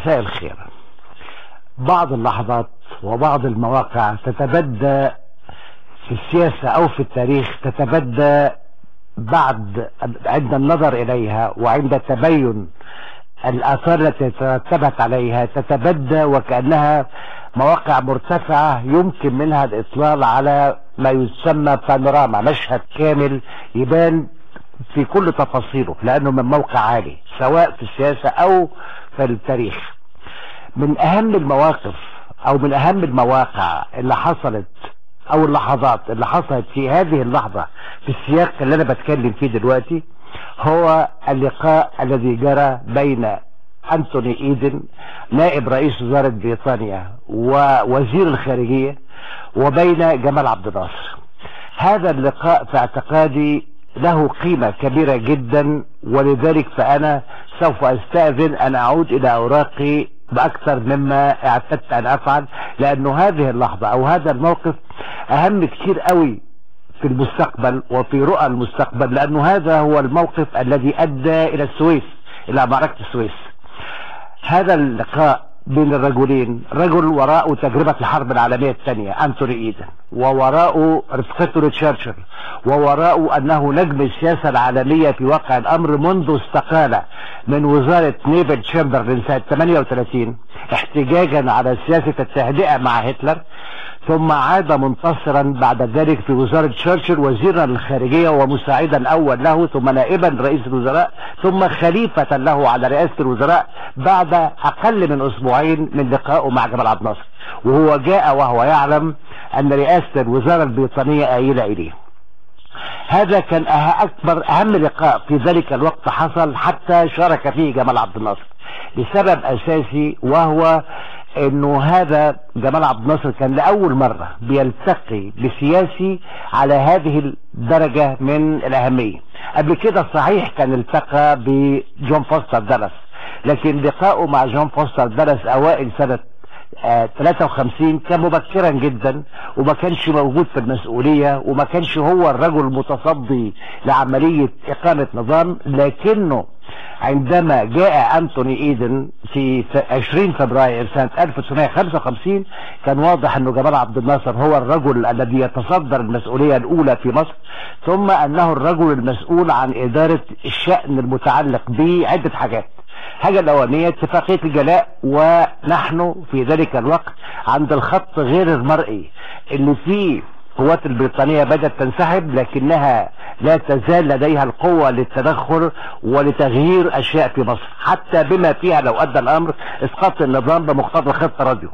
مساء الخير بعض اللحظات وبعض المواقع تتبدى في السياسة او في التاريخ تتبدى بعد عند النظر اليها وعند تبين الاثار التي ترتبت عليها تتبدى وكأنها مواقع مرتفعة يمكن منها الاطلال على ما يسمى بانوراما مشهد كامل يبان في كل تفاصيله لانه من موقع عالي سواء في السياسة او في التاريخ من اهم المواقف او من اهم المواقع اللي حصلت او اللحظات اللي حصلت في هذه اللحظة في السياق اللي انا بتكلم فيه دلوقتي هو اللقاء الذي جرى بين انتوني ايدن نائب رئيس وزارة بريطانيا ووزير الخارجية وبين جمال عبد الناصر هذا اللقاء في اعتقادي له قيمة كبيرة جدا ولذلك فأنا سوف أستأذن أن أعود إلى أوراقي بأكثر مما اعتدت أن أفعل لأنه هذه اللحظة أو هذا الموقف أهم كتير قوي في المستقبل وفي رؤى المستقبل لأنه هذا هو الموقف الذي أدى إلى السويس إلى معركة السويس هذا اللقاء بين الرجلين رجل وراءه تجربة الحرب العالمية الثانية أنتوني إيدن ووراءه رفقته تشرشل ووراءه أنه نجم السياسة العالمية في واقع الأمر منذ استقال من وزارة نيفل تشامبرلين سنة 38 احتجاجا على سياسة التهدئة مع هتلر ثم عاد منتصرا بعد ذلك في وزارة تشرشل وزيرا للخارجية ومساعدا أول له ثم نائبا رئيس الوزراء ثم خليفة له على رئاسة الوزراء بعد أقل من أسبوعين من لقائه مع جمال عبد الناصر وهو جاء وهو يعلم أن رئاسة الوزارة البريطانية آيلة إليه هذا كان أكبر أهم لقاء في ذلك الوقت حصل حتى شارك فيه جمال عبد الناصر لسبب أساسي وهو انه هذا جمال عبد الناصر كان لاول مرة بيلتقي بسياسي على هذه الدرجة من الاهمية قبل كده صحيح كان التقى بجون فوستر دالاس لكن لقاؤه مع جون فوستر دالاس اوائل سنة آه 53 كان مبكرا جدا وما كانش موجود في المسؤولية وما كانش هو الرجل المتصدي لعملية اقامة نظام لكنه عندما جاء أنتوني إيدن في 20 فبراير سنة 1955 كان واضح أنه جمال عبد الناصر هو الرجل الذي يتصدر المسؤولية الأولى في مصر ثم أنه الرجل المسؤول عن إدارة الشأن المتعلق بعدة حاجات حاجة الأولانية اتفاقية الجلاء ونحن في ذلك الوقت عند الخط غير المرئي اللي فيه القوات البريطانية بدأت تنسحب لكنها لا تزال لديها القوة للتدخل ولتغيير أشياء في مصر حتى بما فيها لو أدى الأمر إسقاط النظام بمقتضى خطة راديو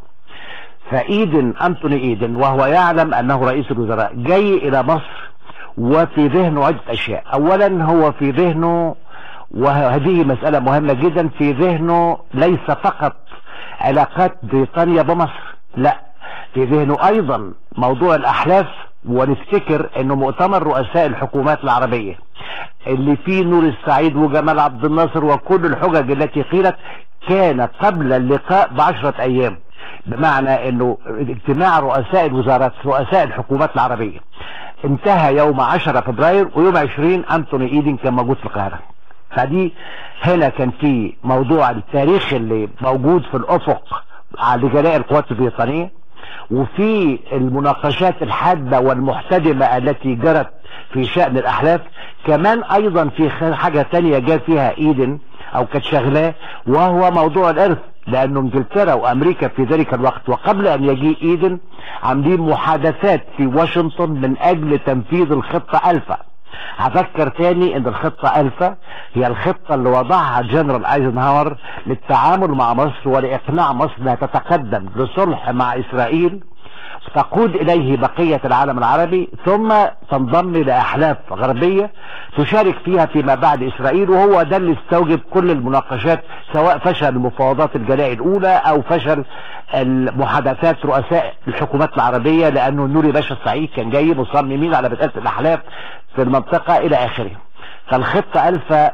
فإيدن أنتوني إيدن وهو يعلم أنه رئيس الوزراء جاي إلى مصر وفي ذهنه عدة أشياء أولا هو في ذهنه وهذه مسألة مهمة جدا في ذهنه ليس فقط علاقات بريطانيا بمصر لا في ذهنه ايضا موضوع الاحلاف ونفتكر انه مؤتمر رؤساء الحكومات العربية اللي فيه نور السعيد وجمال عبد الناصر وكل الحجج التي قيلت كان قبل اللقاء بعشرة ايام بمعنى انه اجتماع رؤساء الوزارات رؤساء الحكومات العربية انتهى يوم 10 فبراير ويوم 20 انتوني ايدن كان موجود في القاهرة فدي هنا كان في موضوع التاريخ اللي موجود في الافق على جلاء القوات البريطانية وفي المناقشات الحادة والمحتدمة التي جرت في شأن الأحلاف كمان أيضا في حاجة تانية جاء فيها إيدن أو كانت شغلاه وهو موضوع الإرث لأن إنجلترا وأمريكا في ذلك الوقت وقبل أن يجي إيدن عاملين محادثات في واشنطن من أجل تنفيذ الخطة ألفا هفكر تاني ان الخطة الفا هي الخطة اللي وضعها جنرال ايزنهاور للتعامل مع مصر ولاقناع مصر انها تتقدم لصلح مع اسرائيل تقود اليه بقية العالم العربي ثم تنضم لاحلاف غربية تشارك فيها فيما بعد اسرائيل وهو ده اللي استوجب كل المناقشات سواء فشل مفاوضات الجلاء الاولى او فشل المحادثات رؤساء الحكومات العربية لانه نوري باشا السعيد كان جاي مصممين على مسألة الاحلاف في المنطقة الى اخره فالخطة الفا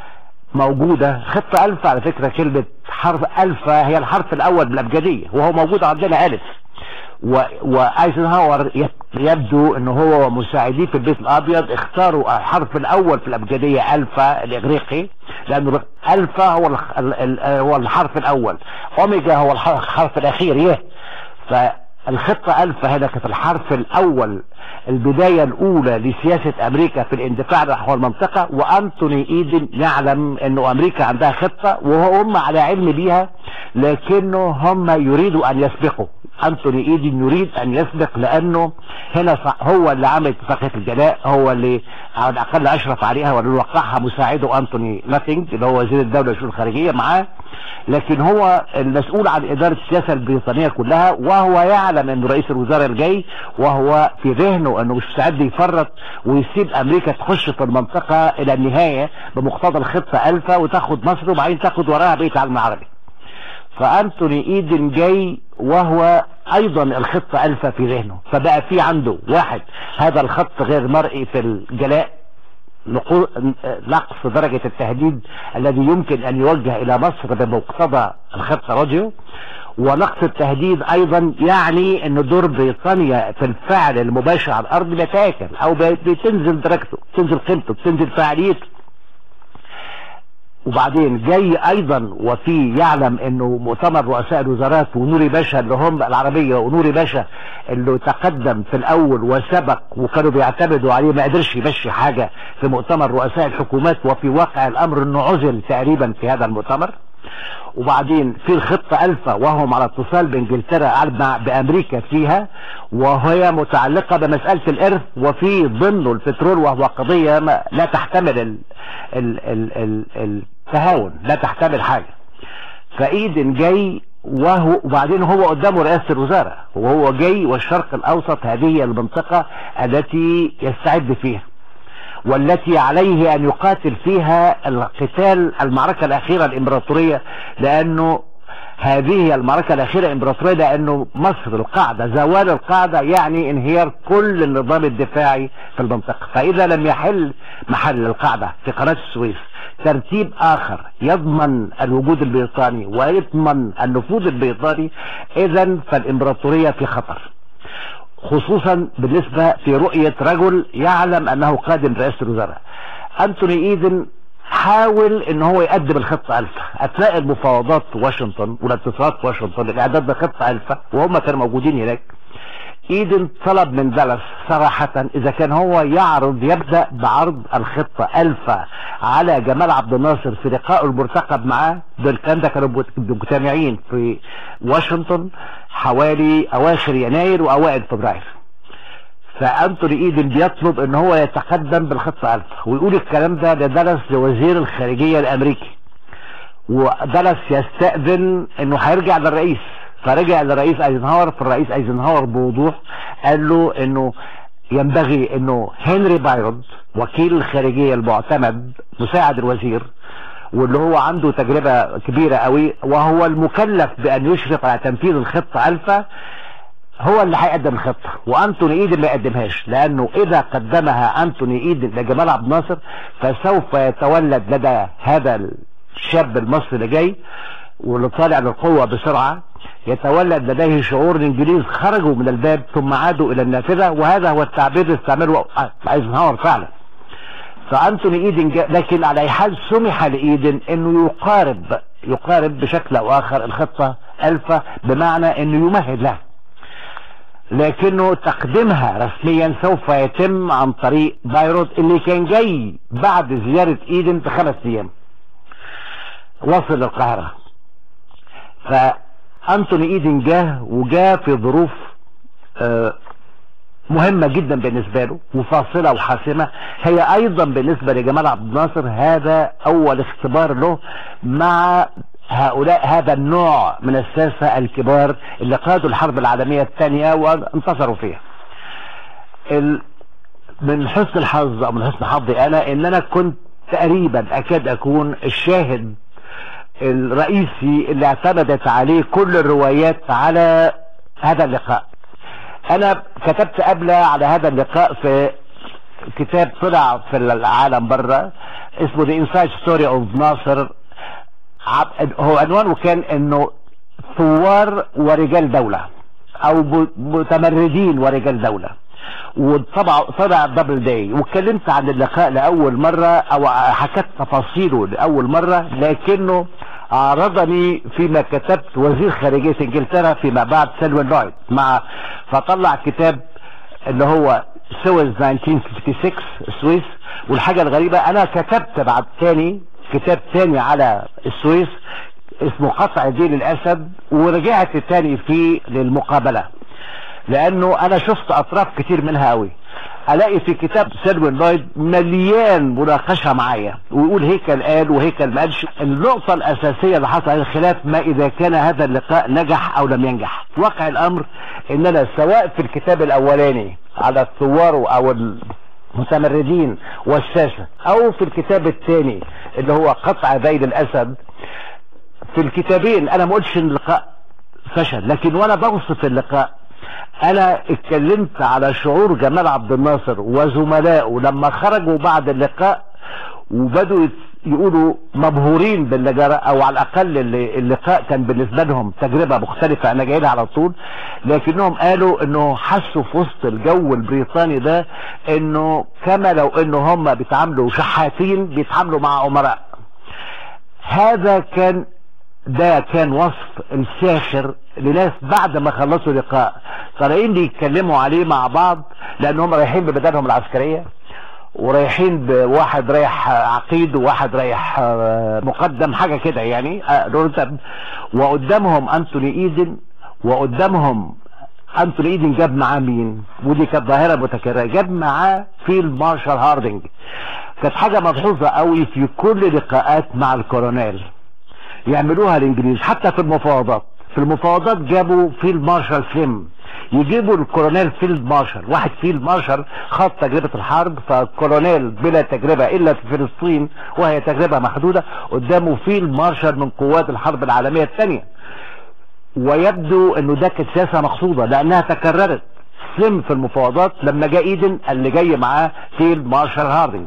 موجودة خطة الفا على فكرة كلمة حرف الفا هي الحرف الاول بالابجدية وهو موجود عندنا الف وايزنهاور يبدو ان هو ومساعديه في البيت الابيض اختاروا الحرف الاول في الابجديه الفا الاغريقي لانه الفا هو هو الحرف الاول اوميجا هو الحرف الاخير يه فالخطه الفا هنا كانت الحرف الاول البداية الأولى لسياسة أمريكا في الاندفاع نحو المنطقة وأنتوني إيدن يعلم أنه أمريكا عندها خطة وهم على علم بيها لكنه هم يريدوا أن يسبقوا أنتوني إيدن يريد أن يسبق لأنه هنا هو اللي عمل اتفاقية الجلاء هو اللي على الأقل أشرف عليها واللي وقعها مساعده أنتوني لاتينج اللي هو وزير الدولة والشؤون الخارجية معاه لكن هو المسؤول عن إدارة السياسة البريطانية كلها وهو يعلم أن رئيس الوزراء الجاي وهو في ذهنه أنه مش مستعد يفرط ويسيب أمريكا تخش في المنطقة إلى النهاية بمقتضى الخطة ألفا وتاخد مصر وبعدين تاخد وراها بقية العالم العربي فأنتوني إيدن جاي وهو أيضا الخطة ألفا في ذهنه فبقى في عنده واحد هذا الخط غير مرئي في الجلاء نقص درجة التهديد الذي يمكن أن يوجه إلى مصر بمقتضى الخطة راديو ونقص التهديد أيضا يعني أن دور بريطانيا في الفعل المباشر على الأرض بيتاكل أو بتنزل درجته بتنزل قيمته بتنزل فعاليته وبعدين جاي ايضا وفي يعلم انه مؤتمر رؤساء الوزارات ونوري باشا اللي هم العربية ونوري باشا اللي تقدم في الاول وسبق وكانوا بيعتمدوا عليه ما قدرش يمشي حاجة في مؤتمر رؤساء الحكومات وفي واقع الامر انه عزل تقريبا في هذا المؤتمر وبعدين في الخطة ألفا وهم على اتصال بإنجلترا بأمريكا فيها وهي متعلقة بمسألة الإرث وفي ضمن البترول وهو قضية لا تحتمل ال ال ال ال التهاون لا تحتمل حاجة فإيدن جاي وهو وبعدين هو قدامه رئاسة الوزراء وهو جاي والشرق الأوسط هذه المنطقة التي يستعد فيها والتي عليه أن يقاتل فيها القتال المعركة الأخيرة الإمبراطورية لأنه هذه المعركة الأخيرة الإمبراطورية لأنه مصر القاعدة زوال القاعدة يعني انهيار كل النظام الدفاعي في المنطقة فإذا لم يحل محل القاعدة في قناة السويس ترتيب آخر يضمن الوجود البريطاني ويضمن النفوذ البريطاني إذا فالإمبراطورية في خطر خصوصا بالنسبة في رؤية رجل يعلم أنه قادم رئاسة الوزراء أنتوني إيدن حاول ان هو يقدم الخطة الفا اثناء المفاوضات في واشنطن والاتصالات في واشنطن الاعداد بخطة الفا وهم كانوا موجودين هناك ايدن طلب من دالاس صراحة اذا كان هو يعرض يبدأ بعرض الخطة الفا على جمال عبد الناصر في لقائه المرتقب معاه دول كان ده كانوا مجتمعين في واشنطن حوالي اواخر يناير واوائل فبراير فانتوني ايدن بيطلب ان هو يتقدم بالخطة الفا ويقول الكلام ده لدالاس لوزير الخارجية الامريكي ودالاس يستأذن انه هيرجع للرئيس فرجع لرئيس ايزنهاور فالرئيس ايزنهاور بوضوح قال له انه ينبغي انه هنري بايرود وكيل الخارجية المعتمد مساعد الوزير واللي هو عنده تجربة كبيرة قوي وهو المكلف بان يشرف على تنفيذ الخطة الفا هو اللي هيقدم الخطة وانتوني ايدن ما يقدمهاش لانه اذا قدمها انتوني ايدن لجمال عبد الناصر فسوف يتولد لدى هذا الشاب المصري اللي جاي واللي طالع للقوة بسرعة يتولد لديه شعور الانجليز خرجوا من الباب ثم عادوا الى النافذة وهذا هو التعبير اللي استعمله ايزنهاور فعلا فانتوني ايدن لكن على اي حال سمح لايدن انه يقارب يقارب بشكل او اخر الخطة الفا بمعنى انه يمهد لها لكنه تقديمها رسميا سوف يتم عن طريق بايروت اللي كان جاي بعد زيارة ايدن بخمس ايام وصل للقاهرة فانتوني ايدن جاه وجاه في ظروف مهمة جدا بالنسبة له وفاصلة وحاسمة هي ايضا بالنسبة لجمال عبد الناصر هذا اول اختبار له مع هؤلاء هذا النوع من الساسة الكبار اللي قادوا الحرب العالمية الثانية وانتصروا فيها ال... من حسن الحظ او من حسن حظي انا ان انا كنت تقريبا اكاد اكون الشاهد الرئيسي اللي اعتمدت عليه كل الروايات على هذا اللقاء انا كتبت قبل على هذا اللقاء في كتاب طلع في العالم بره اسمه The Inside Story of ناصر هو عنوانه كان انه ثوار ورجال دولة او متمردين ورجال دولة وطبع طبع دبل داي واتكلمت عن اللقاء لاول مرة او حكيت تفاصيله لاول مرة لكنه عرضني فيما كتبت وزير خارجية انجلترا فيما بعد سلوين لويد مع فطلع كتاب اللي هو سويس 1956 السويس والحاجة الغريبة انا كتبت بعد تاني كتاب تاني على السويس اسمه قطع دين الاسد ورجعت تاني فيه للمقابلة لانه انا شفت اطراف كتير منها قوي الاقي في كتاب سيلوين لويد مليان مناقشه معايا ويقول هيكل قال وهيكل ما قالش النقطه الاساسيه اللي حصل الخلاف ما اذا كان هذا اللقاء نجح او لم ينجح واقع الامر ان انا سواء في الكتاب الاولاني على الثوار او المتمردين والساسه او في الكتاب الثاني اللي هو قطع ذيل الاسد في الكتابين انا ما قلتش ان اللقاء فشل لكن وانا بوصف اللقاء انا اتكلمت على شعور جمال عبد الناصر وزملائه لما خرجوا بعد اللقاء وبدوا يقولوا مبهورين باللي جرى او على الاقل اللقاء كان بالنسبة لهم تجربة مختلفة انا جاي لها على طول لكنهم قالوا انه حسوا في وسط الجو البريطاني ده انه كما لو انه هم بيتعاملوا شحاتين بيتعاملوا مع امراء هذا كان ده كان وصف الساخر لناس بعد ما خلصوا لقاء طالعين يتكلموا عليه مع بعض لانهم رايحين ببدانهم العسكرية ورايحين بواحد رايح عقيد وواحد رايح مقدم حاجة كده يعني وقدامهم انتوني ايدن وقدامهم انتوني ايدن جاب معاه مين ودي كانت ظاهرة متكررة جاب معاه فيل مارشال هاردنج كانت حاجة ملحوظة قوي في كل لقاءات مع الكورونيل يعملوها الانجليز حتى في المفاوضات في المفاوضات جابوا فيلد مارشال سليم يجيبوا الكولونيل فيلد مارشال واحد فيلد مارشال خاض تجربة الحرب فالكولونيل بلا تجربة الا في فلسطين وهي تجربة محدودة قدامه فيلد مارشال من قوات الحرب العالمية الثانية ويبدو انه ده كانت سياسة مقصودة لانها تكررت سليم في المفاوضات لما جاء ايدن اللي جاي معاه فيلد مارشال هاردنج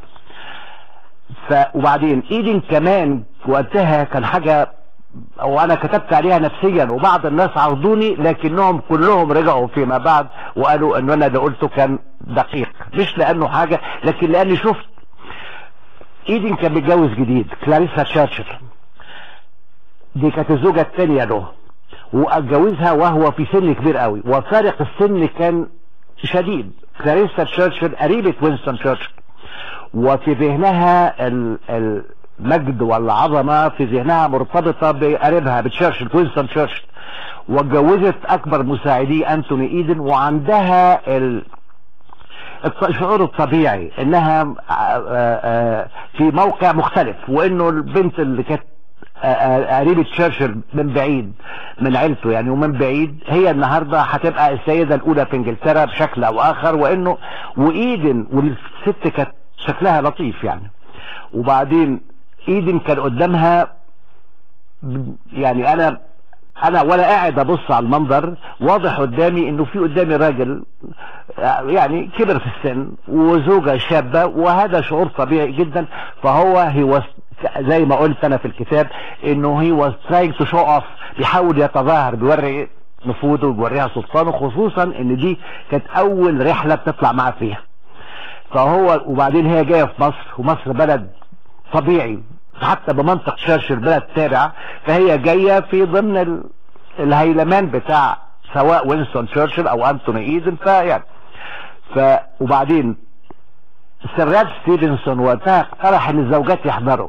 ف وبعدين ايدن كمان وقتها كان حاجة وانا كتبت عليها نفسيا وبعض الناس عرضوني لكنهم كلهم رجعوا فيما بعد وقالوا ان انا اللي قلته كان دقيق مش لانه حاجة لكن لاني شفت ايدن كان متجوز جديد كلاريسا تشارشل دي كانت الزوجة الثانية له واتجوزها وهو في سن كبير قوي وفارق السن كان شديد كلاريسا تشارشل قريبة وينستون تشارشل وفي ذهنها المجد والعظمة في ذهنها مرتبطة بقريبها بتشرشل وينستون تشرشل واتجوزت اكبر مساعدي انتوني ايدن وعندها ال... الشعور الطبيعي انها في موقع مختلف وانه البنت اللي كانت قريبة تشرشل من بعيد من عيلته يعني ومن بعيد هي النهاردة هتبقى السيدة الاولى في انجلترا بشكل او اخر وانه وايدن والست كانت شكلها لطيف يعني وبعدين ايدن كان قدامها يعني انا انا وانا قاعد ابص على المنظر واضح قدامي انه في قدامي راجل يعني كبر في السن وزوجة شابة وهذا شعور طبيعي جدا فهو هي زي ما قلت انا في الكتاب انه هي was trying to show off بيحاول يتظاهر بيوري نفوذه وبيوريها سلطانه خصوصا ان دي كانت اول رحلة بتطلع معاه فيها فهو وبعدين هي جاية في مصر ومصر بلد طبيعي حتى بمنطق شرشر بلد تابع فهي جاية في ضمن ال... الهيلمان بتاع سواء وينستون تشرشل او انتوني ايدن فيعني ف وبعدين سراد ستيفنسون وقتها اقترح ان الزوجات يحضروا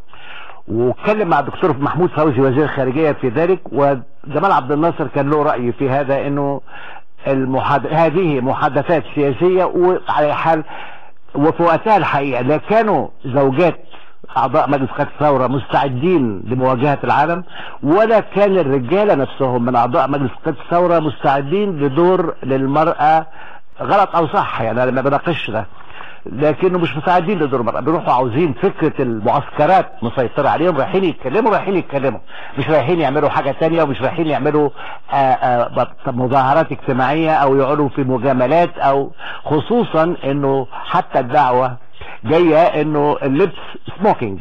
واتكلم مع الدكتور محمود فوزي وزير الخارجية في ذلك وجمال عبد الناصر كان له رأي في هذا انه المحاد... هذه محادثات سياسية وعلى حال وفي وقتها الحقيقة لا كانوا زوجات اعضاء مجلس قيادة الثورة مستعدين لمواجهة العالم ولا كان الرجالة نفسهم من اعضاء مجلس قيادة الثورة مستعدين لدور للمرأة غلط او صح يعني انا ما بناقش ده لكنه مش مساعدين لدور المرأة بيروحوا عاوزين فكرة المعسكرات مسيطرة عليهم رايحين يتكلموا رايحين يتكلموا مش رايحين يعملوا حاجة تانية ومش رايحين يعملوا آآ آآ مظاهرات اجتماعية او يقعدوا في مجاملات او خصوصا انه حتى الدعوة جاية انه اللبس سموكينج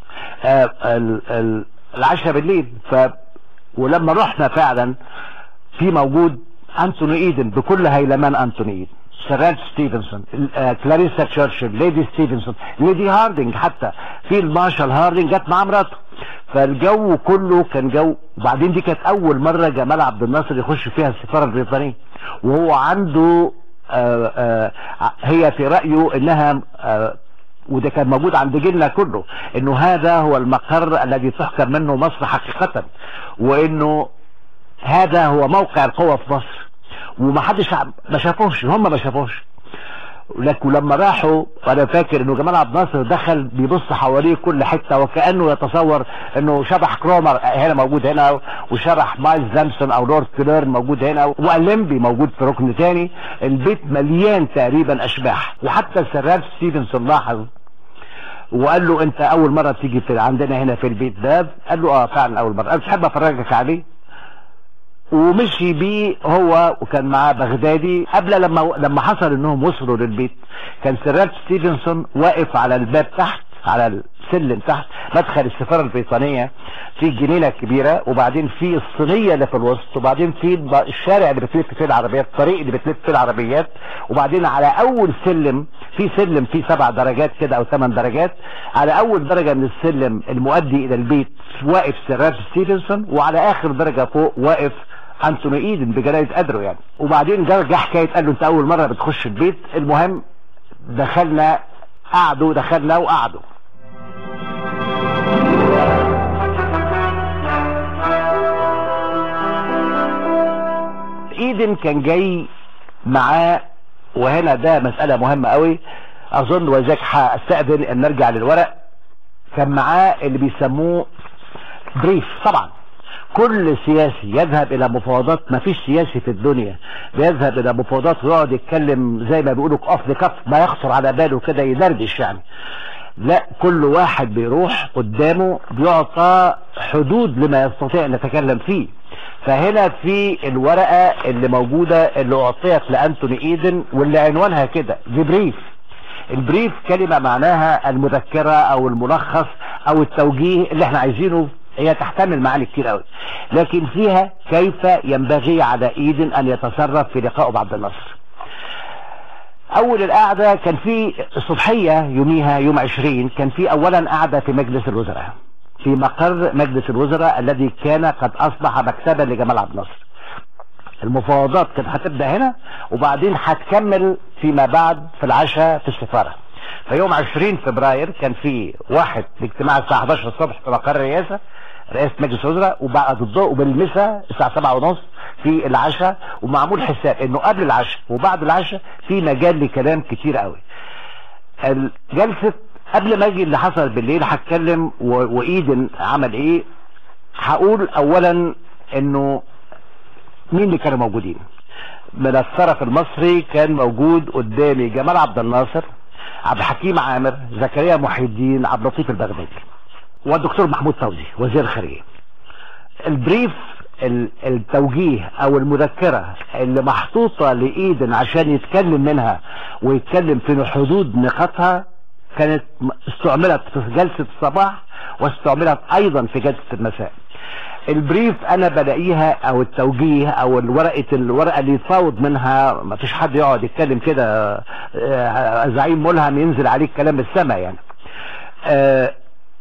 العشاء بالليل ف ولما رحنا فعلا في موجود انتوني ايدن بكل هيلمان انتوني ايدن سيرات ستيفنسون آه، كلاريسا تشرشل ليدي ستيفنسون ليدي هاردنج حتى في المارشال هاردنج جت مع مراته فالجو كله كان جو وبعدين دي كانت اول مره جمال عبد الناصر يخش فيها السفاره البريطانيه وهو عنده آآ آآ هي في رايه انها وده كان موجود عند جيلنا كله انه هذا هو المقر الذي تحكم منه مصر حقيقة وانه هذا هو موقع القوة في مصر ومحدش ما شافوش هم ما شافوش لكن لما راحوا وانا فاكر انه جمال عبد الناصر دخل بيبص حواليه كل حته وكانه يتصور انه شبح كرومر هنا موجود هنا وشبح مايلز زامسون او لورد كلير موجود هنا والمبي موجود في ركن تاني البيت مليان تقريبا اشباح وحتى سراج ستيفنسون لاحظ وقال له انت اول مره تيجي في عندنا هنا في البيت ده قال له اه فعلا اول مره قال تحب افرجك عليه ومشي بيه هو وكان معاه بغدادي قبل لما لما حصل انهم وصلوا للبيت كان سيرات ستيفنسون واقف على الباب تحت على السلم تحت مدخل السفارة البريطانية في جنينة كبيرة وبعدين في الصينية اللي في الوسط وبعدين في الشارع اللي بتلف فيه العربيات الطريق اللي بتلف فيه العربيات وبعدين على اول سلم في سلم فيه سبع درجات كده او ثمان درجات على اول درجة من السلم المؤدي الى البيت واقف سيرات ستيفنسون وعلى اخر درجة فوق واقف انتوني ايدن بجلاله قدره يعني وبعدين جه حكايه قال له انت اول مره بتخش البيت المهم دخلنا قعدوا دخلنا وقعدوا ايدن كان جاي معاه وهنا ده مسألة مهمة قوي اظن وذاك هستأذن ان نرجع للورق كان معاه اللي بيسموه بريف طبعا كل سياسي يذهب الى مفاوضات ما فيش سياسي في الدنيا بيذهب الى مفاوضات ويقعد يتكلم زي ما بيقولوا اوف ذا كف ما يخطر على باله كده يدردش يعني لا كل واحد بيروح قدامه بيعطى حدود لما يستطيع ان يتكلم فيه فهنا في الورقة اللي موجودة اللي اعطيت لانتوني ايدن واللي عنوانها كده دي بريف البريف كلمة معناها المذكرة او الملخص او التوجيه اللي احنا عايزينه هي تحتمل معاني كتير قوي لكن فيها كيف ينبغي على ايدن ان يتصرف في لقائه بعبد الناصر اول القعدة كان في الصبحية يوميها يوم عشرين كان في اولا قعدة في مجلس الوزراء في مقر مجلس الوزراء الذي كان قد اصبح مكتبا لجمال عبد الناصر المفاوضات كانت هتبدا هنا وبعدين هتكمل فيما بعد في العشاء في السفاره فيوم 20 فبراير كان في واحد الاجتماع الساعه 11 الصبح في مقر الرئاسه رئاسه مجلس الوزراء وبعد الضوء وبالمساء الساعه 7 ونص في العشاء ومعمول حساب انه قبل العشاء وبعد العشاء في مجال لكلام كتير قوي الجلسه قبل ما اجي اللي حصل بالليل هتكلم وايدن عمل ايه هقول اولا انه مين اللي كانوا موجودين من الطرف المصري كان موجود قدامي جمال عبد الناصر عبد الحكيم عامر زكريا محي الدين عبد اللطيف البغدادي والدكتور محمود فوزي وزير الخارجيه البريف التوجيه او المذكرة اللي محطوطة لايدن عشان يتكلم منها ويتكلم في حدود نقاطها كانت استعملت في جلسة الصباح واستعملت ايضا في جلسة المساء البريف انا بلاقيها او التوجيه او الورقة الورقة اللي يتفاوض منها ما فيش حد يقعد يتكلم كده زعيم ملهم ينزل عليه الكلام السما يعني أه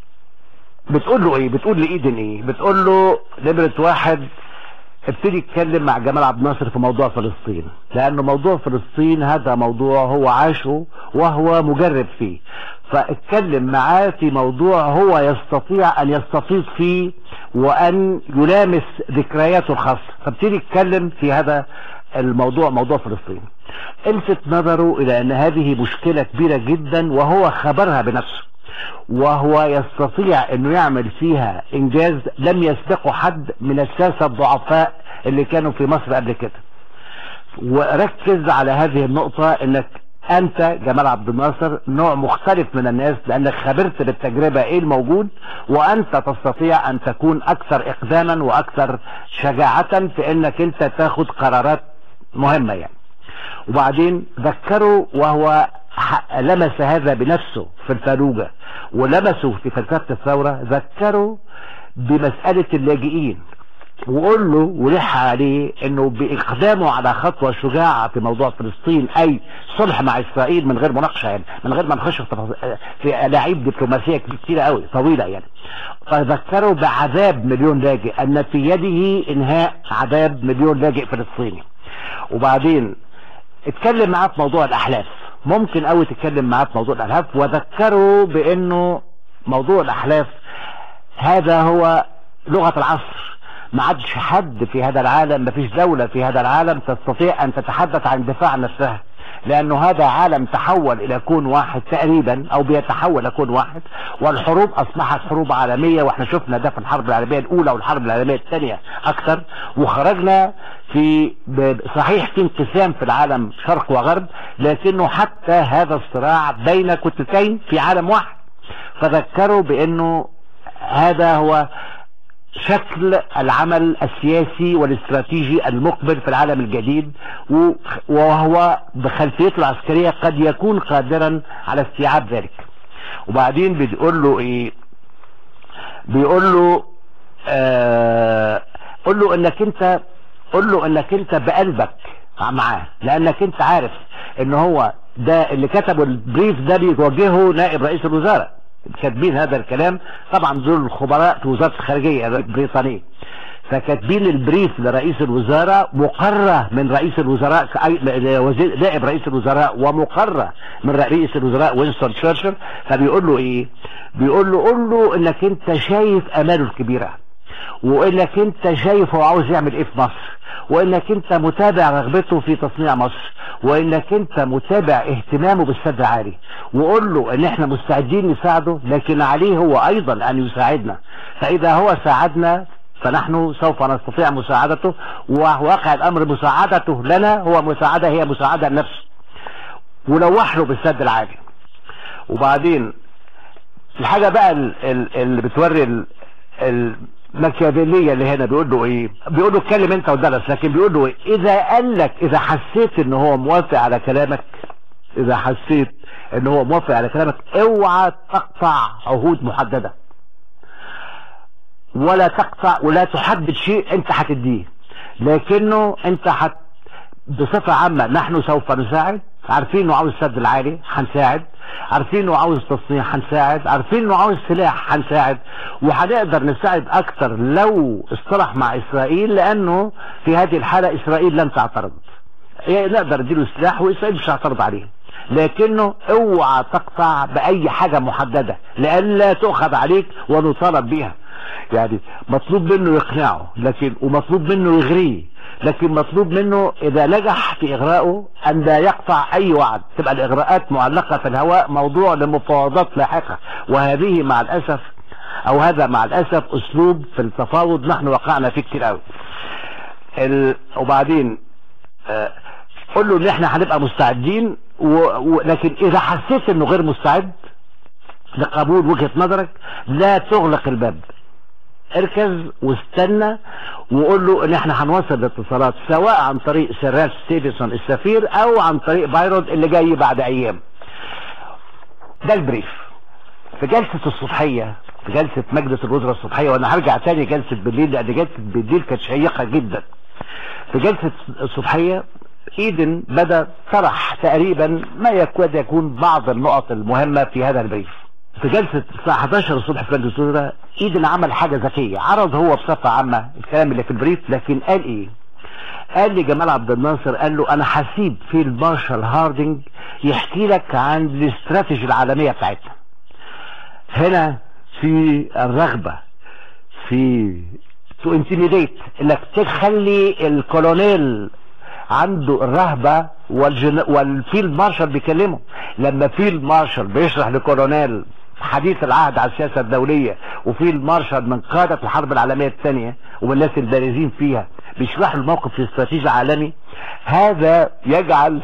بتقول له ايه بتقول لايدن ايه بتقول له نمرة واحد ابتدي يتكلم مع جمال عبد الناصر في موضوع فلسطين لانه موضوع فلسطين هذا موضوع هو عاشه وهو مجرب فيه فاتكلم معاه في موضوع هو يستطيع ان يستفيض فيه وان يلامس ذكرياته الخاصة فابتدي يتكلم في هذا الموضوع موضوع فلسطين الفت نظره الى ان هذه مشكلة كبيرة جدا وهو خبرها بنفسه وهو يستطيع انه يعمل فيها انجاز لم يسبقه حد من الساسة الضعفاء اللي كانوا في مصر قبل كده وركز على هذه النقطة انك انت جمال عبد الناصر نوع مختلف من الناس لانك خبرت بالتجربة ايه الموجود وانت تستطيع ان تكون اكثر اقداما واكثر شجاعة في انك انت تاخد قرارات مهمة يعني وبعدين ذكره وهو لمس هذا بنفسه في الفلوجة ولمسه في فلسفة الثورة ذكروا بمسألة اللاجئين وقول له ولح عليه انه باقدامه على خطوه شجاعه في موضوع فلسطين اي صلح مع اسرائيل من غير مناقشه يعني من غير ما نخش في في الاعيب دبلوماسيه كتيره قوي طويله يعني فذكروا بعذاب مليون لاجئ ان في يده انهاء عذاب مليون لاجئ فلسطيني وبعدين اتكلم معاه في موضوع الاحلاف ممكن قوي تتكلم معاه في موضوع الاحلاف وذكروا بانه موضوع الاحلاف هذا هو لغه العصر ما عادش حد في هذا العالم ما فيش دولة في هذا العالم تستطيع ان تتحدث عن دفاع عن نفسها لانه هذا عالم تحول الى كون واحد تقريبا او بيتحول الى كون واحد والحروب اصبحت حروب عالمية واحنا شفنا ده في الحرب العالمية الاولى والحرب العالمية الثانية اكثر وخرجنا في صحيح في انقسام في العالم شرق وغرب لكنه حتى هذا الصراع بين كتلتين في عالم واحد فذكروا بانه هذا هو شكل العمل السياسي والاستراتيجي المقبل في العالم الجديد وهو بخلفيته العسكرية قد يكون قادرا على استيعاب ذلك وبعدين بيقول له ايه بيقول له آه قول له انك انت قول له انك انت بقلبك معاه لانك انت عارف ان هو ده اللي كتبه البريف ده بيوجهه نائب رئيس الوزراء كاتبين هذا الكلام طبعا دول الخبراء في وزارة الخارجية البريطانية فكاتبين البريف لرئيس الوزراء مقرة من رئيس الوزراء نائب رئيس الوزراء ومقرة من رئيس الوزراء وينستون تشرشل فبيقول له ايه بيقول له قول له انك انت شايف اماله الكبيرة وانك انت شايف هو عاوز يعمل ايه في مصر وانك انت متابع رغبته في تصنيع مصر وانك انت متابع اهتمامه بالسد العالي وقول له ان احنا مستعدين نساعده لكن عليه هو ايضا ان يساعدنا فاذا هو ساعدنا فنحن سوف نستطيع مساعدته وواقع الامر مساعدته لنا هو مساعدة هي مساعدة لنفسه ولوح له بالسد العالي وبعدين الحاجة بقى اللي بتوري ماكيافيلية اللي هنا بيقول له ايه بيقول له اتكلم انت ودرس لكن بيقول له ايه اذا قال لك اذا حسيت ان هو موافق على كلامك اذا حسيت ان هو موافق على كلامك اوعى تقطع عهود محددة ولا تقطع ولا تحدد شيء انت هتديه لكنه انت حت بصفة عامة نحن سوف نساعد عارفين انه عاوز السد العالي هنساعد عارفين انه عاوز تصنيع هنساعد عارفين انه عاوز سلاح هنساعد وهنقدر نساعد اكتر لو اصطلح مع اسرائيل لانه في هذه الحالة اسرائيل لن تعترض يعني نقدر نديله سلاح واسرائيل مش هتعترض عليه لكنه اوعى تقطع باي حاجة محددة لألا تؤخذ عليك ونطالب بها يعني مطلوب منه يقنعه لكن ومطلوب منه يغريه لكن مطلوب منه اذا نجح في اغرائه ان لا يقطع اي وعد تبقى الاغراءات معلقة في الهواء موضوع لمفاوضات لاحقة وهذه مع الاسف او هذا مع الاسف اسلوب في التفاوض نحن وقعنا فيه كتير قوي ال... وبعدين آه قول له ان احنا هنبقى مستعدين و... و... لكن اذا حسيت انه غير مستعد لقبول وجهة نظرك لا تغلق الباب اركز واستنى وقول له ان احنا هنوصل الاتصالات سواء عن طريق سراج ستيفنسون السفير او عن طريق بايرود اللي جاي بعد ايام ده البريف في جلسة الصبحية في جلسة مجلس الوزراء الصبحية وانا هرجع تاني جلسة بالليل لان جلسة بالليل كانت شيقة جدا في جلسة الصبحية ايدن بدأ طرح تقريبا ما يكاد يكون بعض النقط المهمة في هذا البريف في جلسة الساعة 11 الصبح في مجلس الوزراء ايدن عمل حاجة ذكية عرض هو بصفة عامة الكلام اللي في البريف لكن قال ايه قال لي جمال عبد الناصر قال له انا هسيب في المارشال هاردنج يحكي لك عن الاستراتيجي العالمية بتاعتنا هنا في الرغبة في تو انتميديت انك تخلي الكولونيل عنده الرهبة والجن... والفيلد مارشال بيكلمه لما فيلد مارشال بيشرح لكولونيل حديث العهد على السياسة الدولية وفيلد مارشال من قادة الحرب العالمية الثانية ومن الناس البارزين فيها بيشرح الموقف في استراتيجي عالمي هذا يجعل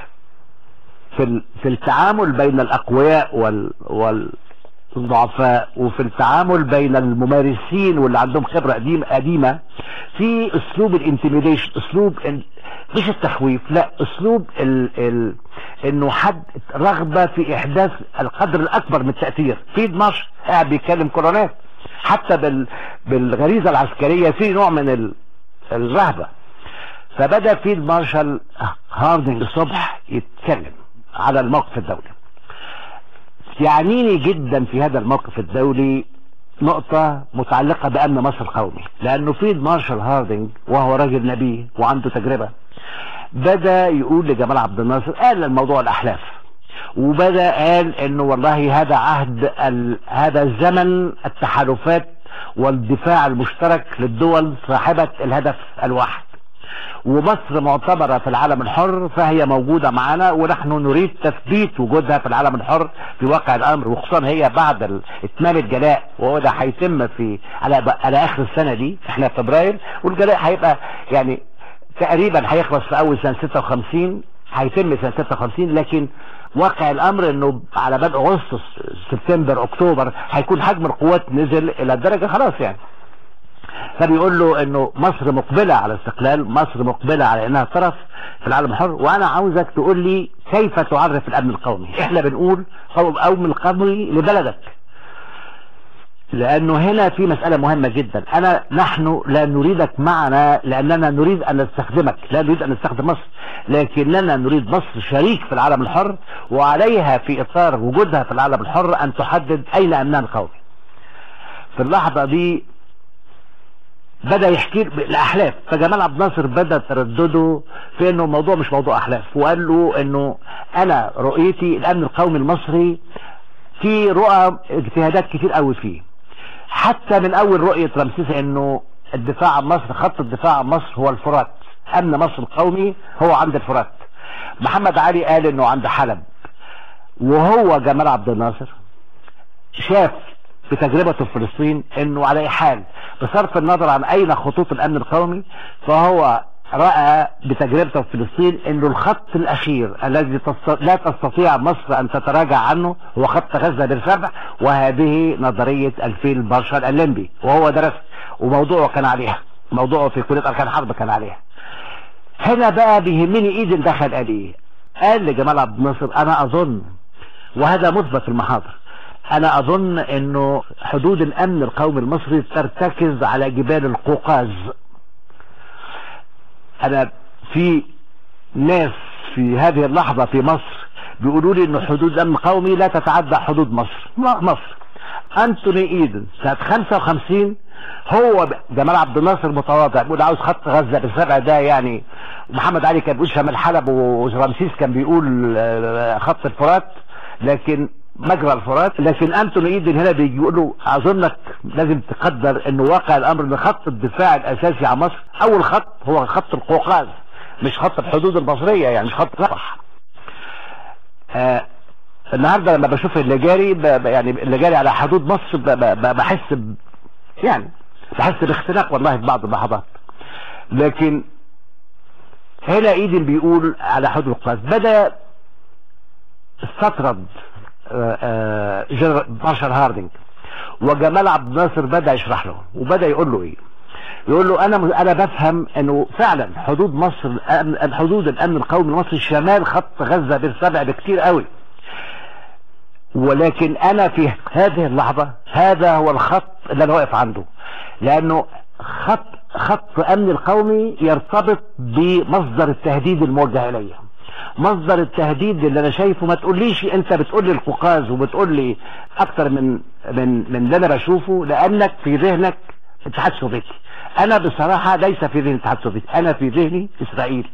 في في التعامل بين الاقوياء وال وال الضعفاء وفي التعامل بين الممارسين واللي عندهم خبرة قديمة قديمة في اسلوب الانتميديشن اسلوب ال... مش التخويف لا اسلوب ال... ال... انه حد رغبة في احداث القدر الاكبر من التأثير في 12 قاعد بيتكلم كولونات حتى بال... بالغريزة العسكرية في نوع من ال... الرهبة فبدأ في المارشال هاردنج الصبح يتكلم على الموقف الدولي يعنيني جدا في هذا الموقف الدولي نقطة متعلقة بأمن مصر القومي لأنه في مارشال هاردنج وهو راجل نبيه وعنده تجربة بدأ يقول لجمال عبد الناصر قال الموضوع الأحلاف وبدأ قال انه والله هذا عهد ال... هذا زمن التحالفات والدفاع المشترك للدول صاحبة الهدف الواحد ومصر معتبرة في العالم الحر فهي موجودة معنا ونحن نريد تثبيت وجودها في العالم الحر في واقع الامر وخصوصا هي بعد اتمام الجلاء وهو ده هيتم في على على اخر السنة دي احنا في فبراير والجلاء هيبقى يعني تقريبا هيخلص في اول سنة 56 هيتم سنة 56 لكن واقع الامر انه على بدء اغسطس سبتمبر اكتوبر هيكون حجم القوات نزل الى الدرجة خلاص يعني فبيقول له انه مصر مقبلة على استقلال مصر مقبلة على انها طرف في العالم الحر وانا عاوزك تقول لي كيف تعرف الامن القومي احنا بنقول امن القومي لبلدك لانه هنا في مسألة مهمة جدا انا نحن لا نريدك معنا لاننا نريد ان نستخدمك لا نريد ان نستخدم مصر لكننا نريد مصر شريك في العالم الحر وعليها في اطار وجودها في العالم الحر ان تحدد اين امنها القومي في اللحظة دي بدأ يحكي الأحلاف فجمال عبد الناصر بدأ تردده في انه الموضوع مش موضوع أحلاف وقال له انه انا رؤيتي الامن القومي المصري في رؤى اجتهادات كتير قوي فيه حتى من اول رؤية رمسيس انه الدفاع عن مصر خط الدفاع عن مصر هو الفرات امن مصر القومي هو عند الفرات محمد علي قال انه عند حلب وهو جمال عبد الناصر شاف بتجربته في فلسطين انه على اي حال بصرف النظر عن اين خطوط الامن القومي فهو رأى بتجربته في فلسطين انه الخط الاخير الذي لا تستطيع مصر ان تتراجع عنه هو خط غزة بالسبع وهذه نظرية الفيل مارشال الليمبي وهو درس وموضوعه كان عليها موضوعه في كلية اركان حرب كان عليها هنا بقى بيهمني ايد دخل قال ايه قال لجمال عبد الناصر انا اظن وهذا مثبت في المحاضر انا اظن انه حدود الامن القومي المصري ترتكز على جبال القوقاز انا في ناس في هذه اللحظة في مصر بيقولوا لي انه حدود الامن القومي لا تتعدى حدود مصر مصر انتوني ايدن سنة 55 هو جمال عبد الناصر متواضع بيقول عاوز خط غزة بالسبع ده يعني محمد علي كان بيقول شمال حلب ورمسيس كان بيقول خط الفرات لكن مجرى الفرات لكن انتوني ايدن هنا بيجي يقول له اظنك لازم تقدر انه واقع الامر ان خط الدفاع الاساسي عن مصر اول خط هو خط القوقاز مش خط الحدود المصرية يعني مش خط صح آه النهاردة لما بشوف اللي جاري يعني اللي جاري على حدود مصر بحس ب يعني بحس باختلاق والله في بعض اللحظات لكن هنا ايدن بيقول على حدود القوقاز بدأ استطرد مارشال هاردنج وجمال عبد الناصر بدأ يشرح له وبدأ يقول له ايه يقول له انا انا بفهم انه فعلا حدود مصر حدود الامن القومي المصري شمال خط غزة بالسبع بكتير قوي ولكن انا في هذه اللحظة هذا هو الخط اللي انا واقف عنده لانه خط خط امن القومي يرتبط بمصدر التهديد الموجه اليه مصدر التهديد اللي انا شايفه ما تقوليش انت بتقول لي القوقاز وبتقول لي اكتر من من من اللي انا بشوفه لانك في ذهنك اتحاد سوفيتي انا بصراحة ليس في ذهني اتحاد سوفيتي انا في ذهني اسرائيل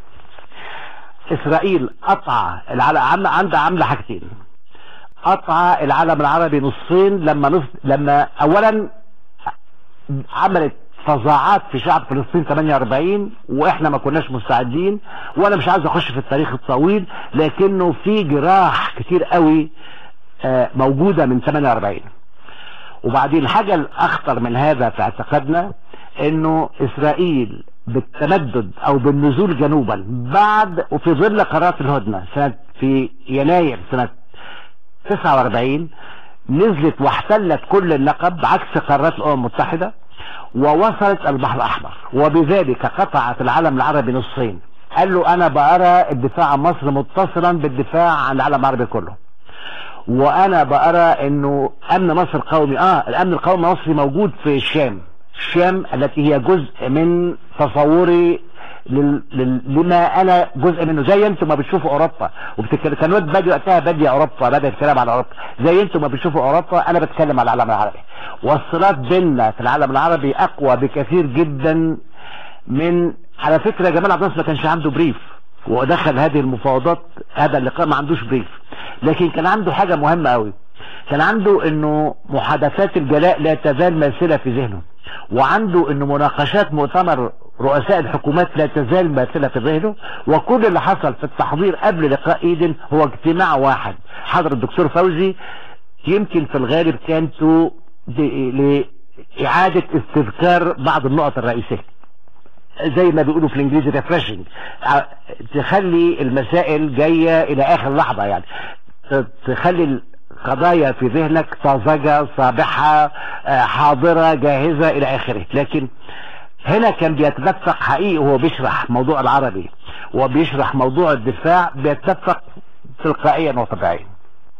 اسرائيل قطع العالم عندها عامله حاجتين قطع العالم العربي نصين لما نص لما اولا عملت فظاعات في شعب فلسطين 48 واحنا ما كناش مستعدين وانا مش عايز اخش في التاريخ الطويل لكنه في جراح كتير قوي موجودة من 48 وبعدين الحاجة الاخطر من هذا في اعتقادنا انه اسرائيل بالتمدد او بالنزول جنوبا بعد وفي ظل قرارات الهدنة سنة في يناير سنة 49 نزلت واحتلت كل النقب عكس قرارات الامم المتحدة ووصلت البحر الاحمر وبذلك قطعت العالم العربي نصين قال له انا بأرى الدفاع عن مصر متصلا بالدفاع عن العالم العربي كله وانا بقرا انه امن مصر قومي اه الامن القومي المصري موجود في الشام الشام التي هي جزء من تصوري لل... لل... لما انا جزء منه زي انتم ما بتشوفوا اوروبا وكانوا بادئ وقتها بادئ اوروبا بدا الكلام على اوروبا زي انتم ما بتشوفوا اوروبا انا بتكلم على العالم العربي والصلات بيننا في العالم العربي اقوى بكثير جدا من على فكره جمال عبد الناصر ما كانش عنده بريف ودخل هذه المفاوضات هذا اللقاء ما عندوش بريف لكن كان عنده حاجه مهمه قوي كان عنده انه محادثات الجلاء لا تزال ماثله في ذهنه وعنده انه مناقشات مؤتمر رؤساء الحكومات لا تزال ماثلة في ذهنه وكل اللي حصل في التحضير قبل لقاء ايدن هو اجتماع واحد حضر الدكتور فوزي يمكن في الغالب كانت لإعادة استذكار بعض النقط الرئيسية زي ما بيقولوا في الانجليزي ريفرشنج تخلي المسائل جاية الى اخر لحظة يعني تخلي القضايا في ذهنك طازجة صابحة حاضرة جاهزة الى اخره لكن هنا كان بيتدفق حقيقي وهو بيشرح موضوع العربي وبيشرح موضوع الدفاع بيتدفق تلقائيا وطبيعيا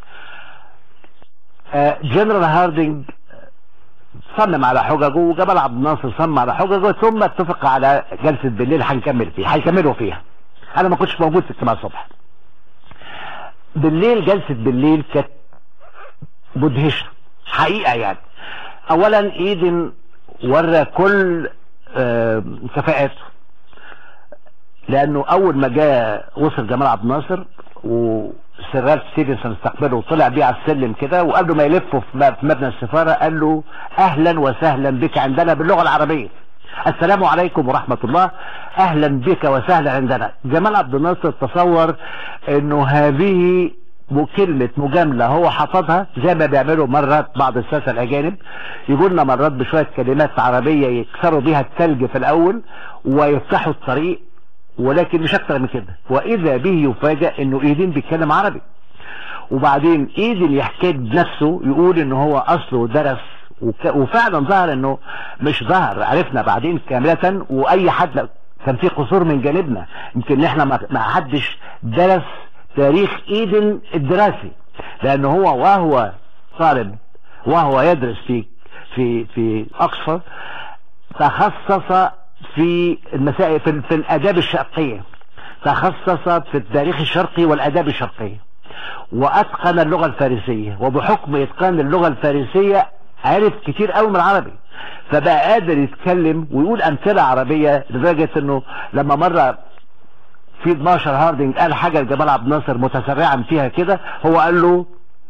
جنرال هاردنج صمم على حججه وجمال عبد الناصر صمم على حججه ثم اتفق على جلسه بالليل هنكمل فيها هيكملوا فيها انا ما كنتش موجود في اجتماع الصبح بالليل جلسه بالليل كانت مدهشه حقيقه يعني اولا ايدن ورى كل آه كفاءاته لانه اول ما جاء وصل جمال عبد الناصر وسيرال ستيفنسون استقبله وطلع بيه على السلم كده وقبل ما يلفه في مبنى السفاره قال له اهلا وسهلا بك عندنا باللغه العربيه السلام عليكم ورحمة الله اهلا بك وسهلا عندنا جمال عبد الناصر تصور انه هذه كلمة مجاملة هو حفظها زي ما بيعملوا مرات بعض الساسة الأجانب يقولنا مرات بشوية كلمات عربية يكسروا بيها الثلج في الأول ويفتحوا الطريق ولكن مش أكتر من كده وإذا به يفاجأ إنه إيدين بيتكلم عربي وبعدين إيدين يحكي بنفسه يقول إن هو أصله درس وك... وفعلا ظهر إنه مش ظهر عرفنا بعدين كاملة وأي حد كان في قصور من جانبنا يمكن إحنا ما حدش درس تاريخ ايدن الدراسي لانه هو وهو طالب وهو يدرس في في في اكسفورد تخصص في المسائل في, في الاداب الشرقيه تخصص في التاريخ الشرقي والاداب الشرقيه واتقن اللغه الفارسيه وبحكم اتقان اللغه الفارسيه عرف كتير قوي من العربي فبقى قادر يتكلم ويقول امثله عربيه لدرجه انه لما مره في 12 هاردنج قال حاجة لجمال عبد الناصر متسرعا فيها كده هو قال له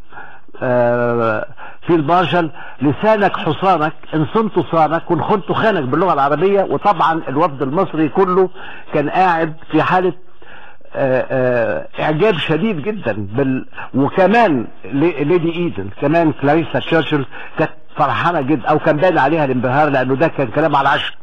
آه في المارشال لسانك حصانك ان صنت صانك وان خنت خانك باللغة العربية وطبعا الوفد المصري كله كان قاعد في حالة آه آه اعجاب شديد جدا بال... وكمان ليدي ايدن كمان كلاريسا تشرشل كانت فرحانة جدا او كان باين عليها الانبهار لانه ده كان كلام على العشر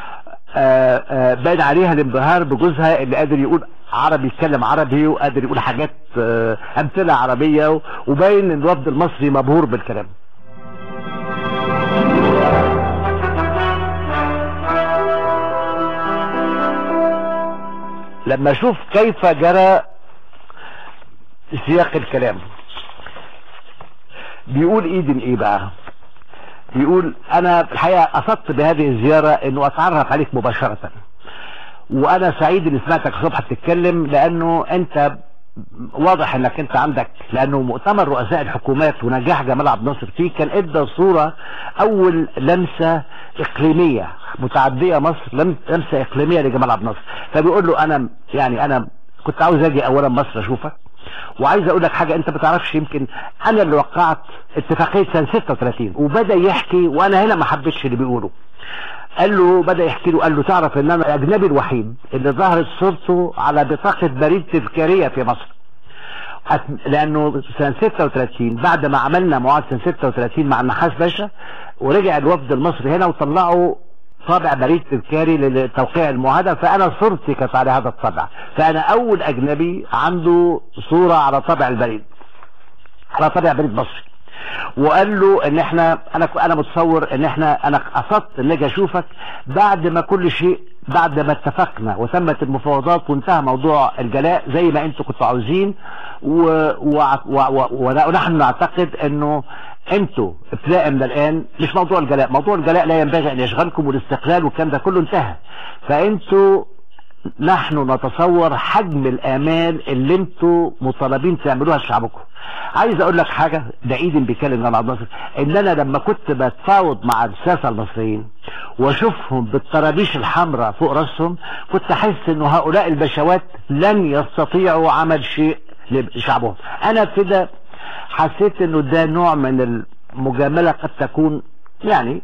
باين عليها الانبهار بجوزها اللي قادر يقول عربي يتكلم عربي وقادر يقول حاجات امثله عربيه وباين ان الوفد المصري مبهور بالكلام لما اشوف كيف جرى سياق الكلام بيقول ايدن ايه بقى بيقول انا الحقيقة قصدت بهذه الزيارة انه اتعرف عليك مباشرة وانا سعيد اني سمعتك الصبح بتتكلم لانه انت واضح انك انت عندك لانه مؤتمر رؤساء الحكومات ونجاح جمال عبد الناصر فيه كان ادى صورة اول لمسة اقليمية متعدية مصر لمسة اقليمية لجمال عبد الناصر فبيقول له انا يعني انا كنت عاوز اجي اولا مصر اشوفك وعايز اقول لك حاجة انت ما تعرفش يمكن انا اللي وقعت اتفاقية سنة 36 وبدأ يحكي وانا هنا ما حبيتش اللي بيقوله قال له بدأ يحكي له قال له تعرف ان انا الاجنبي الوحيد اللي ظهرت صورته على بطاقة بريد تذكارية في مصر لانه سنة 36 بعد ما عملنا معاهدة سنة 36 مع النحاس باشا ورجع الوفد المصري هنا وطلعوا طابع بريد تذكاري لتوقيع المعاهدة فأنا صورتي كانت على هذا الطبع فأنا أول أجنبي عنده صورة على طابع البريد على طابع بريد مصري وقال له ان احنا انا انا متصور ان احنا انا قصدت ان اجي اشوفك بعد ما كل شيء بعد ما اتفقنا وتمت المفاوضات وانتهى موضوع الجلاء زي ما انتم كنتوا عاوزين ونحن نعتقد انه انتوا ابتداء من الان مش موضوع الجلاء موضوع الجلاء لا ينبغي ان يشغلكم والاستقلال والكلام ده كله انتهى فانتوا نحن نتصور حجم الامال اللي انتوا مطالبين تعملوها لشعبكم عايز اقول لك حاجة ده ايدي بيكلم جمال عبد الناصر ان انا لما كنت بتفاوض مع الساسة المصريين واشوفهم بالطرابيش الحمراء فوق راسهم كنت احس ان هؤلاء البشوات لن يستطيعوا عمل شيء لشعبهم انا كده حسيت انه ده نوع من المجاملة قد تكون يعني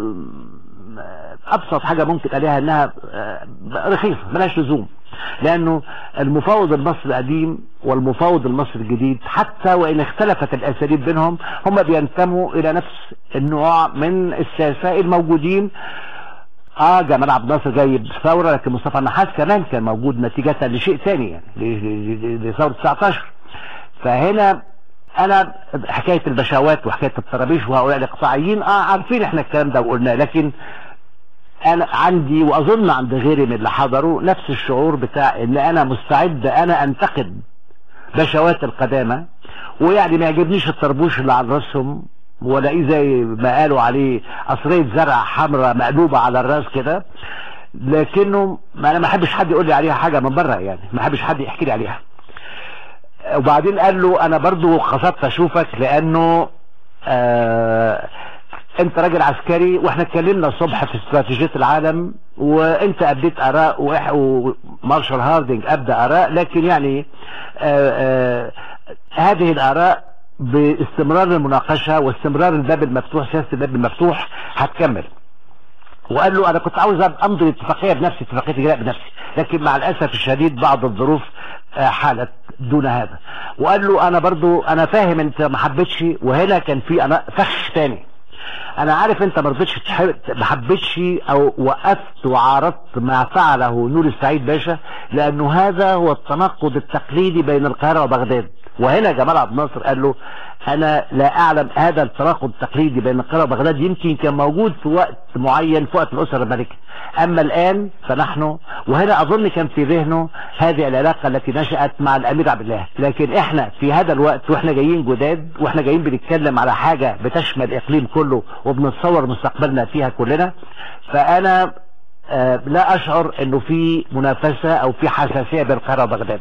ابسط حاجة ممكن عليها انها رخيصة ملاش لزوم لانه المفاوض المصري القديم والمفاوض المصري الجديد حتى وان اختلفت الاساليب بينهم هم بينتموا الى نفس النوع من الساسة الموجودين اه جمال عبد الناصر جاي بثورة لكن مصطفى النحاس كمان كان موجود نتيجة لشيء ثاني يعني لثورة 19 فهنا انا حكاية البشوات وحكاية الطرابيش وهؤلاء الاقطاعيين اه عارفين احنا الكلام ده وقلناه لكن انا عندي واظن عند غيري من اللي حضروا نفس الشعور بتاع ان انا مستعد انا انتقد بشوات القدامى ويعني ما يعجبنيش الطربوش اللي على راسهم ولاقيه زي ما قالوا عليه قصرية زرع حمراء مقلوبة على الراس كده لكنه ما انا ما احبش حد يقول لي عليها حاجة من بره يعني ما احبش حد يحكي لي عليها وبعدين قال له انا برضو قصدت اشوفك لانه آه انت راجل عسكري واحنا اتكلمنا الصبح في استراتيجية العالم وانت ابديت اراء ومارشال هاردنج ابدى اراء لكن يعني آآ آآ هذه الاراء باستمرار المناقشة واستمرار الباب المفتوح سياسة الباب المفتوح هتكمل وقال له انا كنت عاوز امضي اتفاقية بنفسي اتفاقية الجلاء بنفسي لكن مع الاسف الشديد بعض الظروف حالت دون هذا وقال له انا برضو انا فاهم انت ما حبيتش وهنا كان في انا فخ تاني انا عارف انت ما رضيتش ما حبيتش او وقفت وعارضت ما فعله نور السعيد باشا لانه هذا هو التناقض التقليدي بين القاهرة وبغداد وهنا جمال عبد الناصر قال له انا لا اعلم هذا التناقض التقليدي بين القاهرة وبغداد يمكن كان موجود في وقت معين في وقت الاسرة الملكة اما الان فنحن وهنا اظن كان في ذهنه هذه العلاقة التي نشأت مع الامير عبد الله لكن احنا في هذا الوقت واحنا جايين جداد واحنا جايين بنتكلم على حاجة بتشمل الاقليم كله وبنتصور مستقبلنا فيها كلنا فانا آه لا اشعر انه في منافسة او في حساسية بين القاهرة وبغداد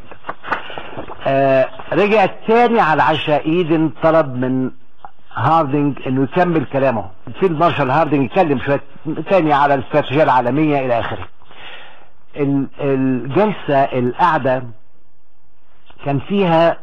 آه رجع تاني على عشاء ايدن طلب من هاردنج انه يكمل كلامه فيلد مارشال هاردنج يتكلم شوية تاني على الاستراتيجية العالمية الى اخره الجلسة القعدة كان فيها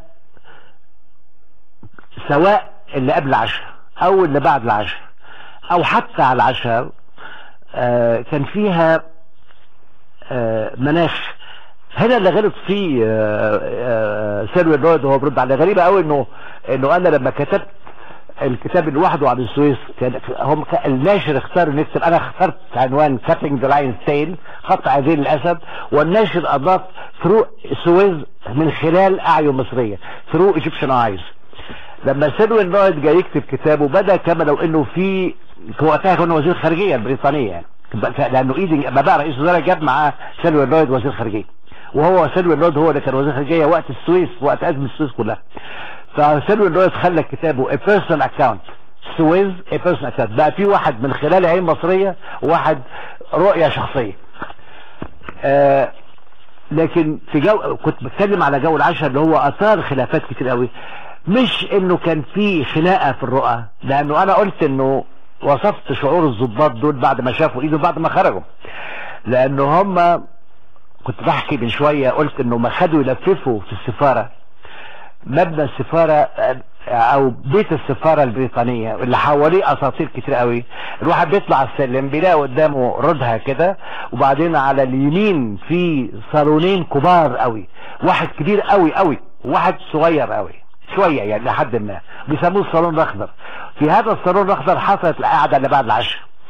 سواء اللي قبل العشاء او اللي بعد العشاء او حتى على العشاء آه كان فيها آه مناخ هنا اللي غلط فيه سيلوي لويد وهو برد على غريبة قوي انه انه انا لما كتبت الكتاب لوحده عن السويس كان هم الناشر اختار انه يكتب انا اخترت عنوان كاتنج ذا لاين تيل خط عزيز الاسد والناشر اضاف ثرو السويس من خلال اعين مصريه ثرو ايجيبشن ايز لما سيلوي لويد جاي يكتب كتابه بدا كما لو انه في وقتها كان وزير خارجيه البريطانيه يعني لانه ايدي ما بقى رئيس وزراء جاب معاه سيلوي لويد وزير خارجيه وهو سيلوي لويد هو اللي كان وزير خارجيه وقت السويس وقت ازمه السويس كلها فسيلوي لويد خلى كتابه a personal account سويس a personal account بقى في واحد من خلال عين مصريه وواحد رؤيه شخصيه آه لكن في جو كنت بتكلم على جو العشاء اللي هو اثار خلافات كتير قوي مش انه كان في خناقه في الرؤى لانه انا قلت انه وصفت شعور الضباط دول بعد ما شافوا ايده بعد ما خرجوا لانه هم كنت بحكي من شوية قلت انه ما خدوا يلففوا في السفارة مبنى السفارة او بيت السفارة البريطانية اللي حواليه اساطير كتير قوي الواحد بيطلع على السلم بيلاقي قدامه ردها كده وبعدين على اليمين في صالونين كبار قوي واحد كبير قوي قوي وواحد صغير قوي شوية يعني لحد ما بيسموه الصالون الاخضر في هذا الصالون الاخضر حصلت القعدة اللي بعد العشاء